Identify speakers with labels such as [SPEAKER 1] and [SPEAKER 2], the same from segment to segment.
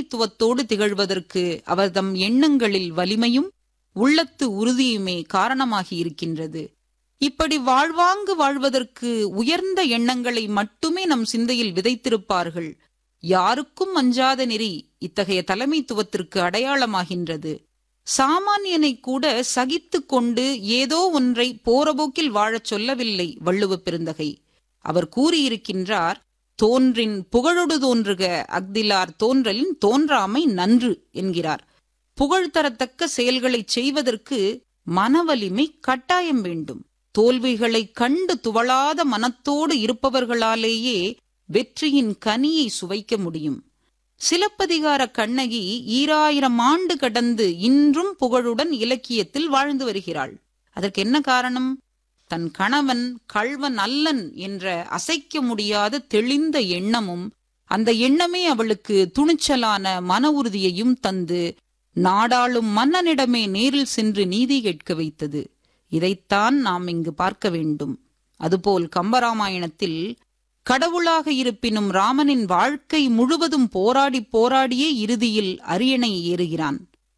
[SPEAKER 1] தலைமைத்துவத்தோடு திகழ்வதற்கு அவர் தம் எண்ணங்களில் வலிமையும் உள்ளத்து உறுதியுமே காரணமாகி இருக்கின்றது இப்படி வாழ்வாங்கு வாழ்வதற்கு உயர்ந்த எண்ணங்களை மட்டுமே நம் சிந்தையில் விதைத்திருப்பார்கள் யாருக்கும் அஞ்சாத நெறி இத்தகைய தலைமைத்துவத்திற்கு அடையாளமாகின்றது சாமானியனை கூட சகித்துக் கொண்டு ஏதோ ஒன்றை போறபோக்கில் வாழச் சொல்லவில்லை வள்ளுவ பெருந்தகை அவர் கூறியிருக்கின்றார் தோன்றின் புகழொடு தோன்றுக அக்திலார் தோன்றலின் தோன்றாமை நன்று என்கிறார் புகழ் தரத்தக்க செயல்களைச் செய்வதற்கு மனவலிமை கட்டாயம் வேண்டும் தோல்விகளைக் கண்டு துவளாத மனத்தோடு இருப்பவர்களாலேயே வெற்றியின் கனியை சுவைக்க முடியும் சிலப்பதிகார கண்ணகி ஈராயிரம் ஆண்டு கடந்து இன்றும் புகழுடன் இலக்கியத்தில் வாழ்ந்து வருகிறாள் அதற்கு என்ன காரணம் தன் கணவன் கள்வன் அல்லன் என்ற அசைக்க முடியாத தெளிந்த எண்ணமும் அந்த எண்ணமே அவளுக்கு துணிச்சலான மன உறுதியையும் தந்து நாடாளும் மன்னனிடமே நேரில் சென்று நீதி கேட்க வைத்தது இதைத்தான் நாம் இங்கு பார்க்க வேண்டும் அதுபோல் கம்பராமாயணத்தில் கடவுளாக இருப்பினும் ராமனின் வாழ்க்கை முழுவதும் போராடி போராடியே இறுதியில் அரியணை ஏறுகிறான்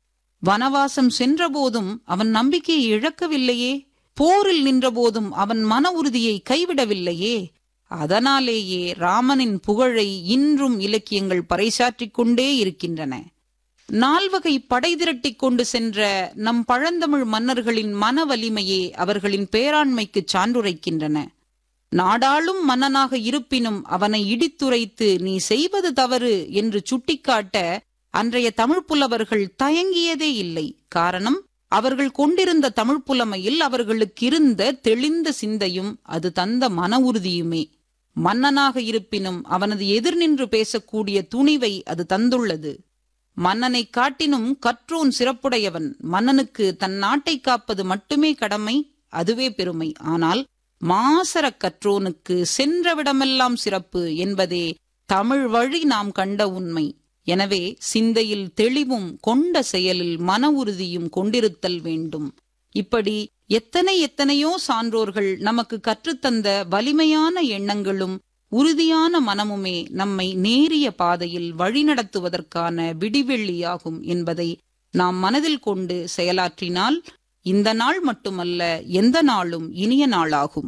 [SPEAKER 1] வனவாசம் சென்றபோதும் அவன் நம்பிக்கையை இழக்கவில்லையே போரில் நின்றபோதும் அவன் மன உறுதியை கைவிடவில்லையே அதனாலேயே ராமனின் புகழை இன்றும் இலக்கியங்கள் பறைசாற்றிக் கொண்டே இருக்கின்றன நால்வகை படை திரட்டிக் கொண்டு சென்ற நம் பழந்தமிழ் மன்னர்களின் மன வலிமையே அவர்களின் பேராண்மைக்கு சான்றுரைக்கின்றன நாடாளும் மன்னனாக இருப்பினும் அவனை இடித்துரைத்து நீ செய்வது தவறு என்று சுட்டிக்காட்ட அன்றைய தமிழ் புலவர்கள் தயங்கியதே இல்லை காரணம் அவர்கள் கொண்டிருந்த தமிழ் புலமையில் அவர்களுக்கு இருந்த தெளிந்த சிந்தையும் அது தந்த மன உறுதியுமே மன்னனாக இருப்பினும் அவனது எதிர் நின்று பேசக்கூடிய துணிவை அது தந்துள்ளது மன்னனை காட்டினும் கற்றோன் சிறப்புடையவன் மன்னனுக்கு தன் நாட்டை காப்பது மட்டுமே கடமை அதுவே பெருமை ஆனால் மாசர கற்றோனுக்கு சென்றவிடமெல்லாம் சிறப்பு என்பதே தமிழ் வழி நாம் கண்ட உண்மை எனவே சிந்தையில் தெளிவும் கொண்ட செயலில் மன உறுதியும் கொண்டிருத்தல் வேண்டும் இப்படி எத்தனை எத்தனையோ சான்றோர்கள் நமக்கு கற்றுத்தந்த வலிமையான எண்ணங்களும் உறுதியான மனமுமே நம்மை நேரிய பாதையில் வழிநடத்துவதற்கான விடிவெள்ளியாகும் என்பதை நாம் மனதில் கொண்டு செயலாற்றினால் இந்த நாள் மட்டுமல்ல எந்த நாளும் இனிய நாளாகும்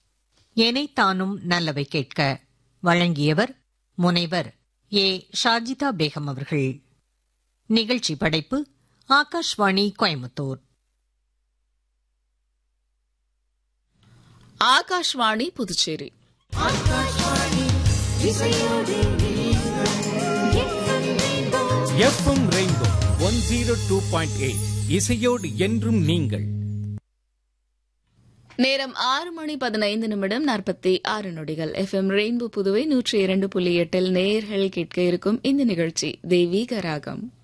[SPEAKER 2] எனைத்தானும் நல்லவை கேட்க வழங்கியவர் முனைவர் ஏ ஷாஜிதா பேகம் அவர்கள் நிகழ்ச்சி படைப்பு Akashvani Coimbatore
[SPEAKER 3] Akashvani Puducherry
[SPEAKER 4] FM rainbow one zero two point eight இசையோடு என்றும் நீங்கள்
[SPEAKER 3] நேரம் ஆறு மணி பதினைந்து நிமிடம் நாற்பத்தி ஆறு நொடிகள் எஃப்எம் ரெயின்போ புதுவை நூற்றி இரண்டு புள்ளி எட்டில் நேயர்கள் கேட்க இருக்கும் இந்த நிகழ்ச்சி தெய்வீக ராகம்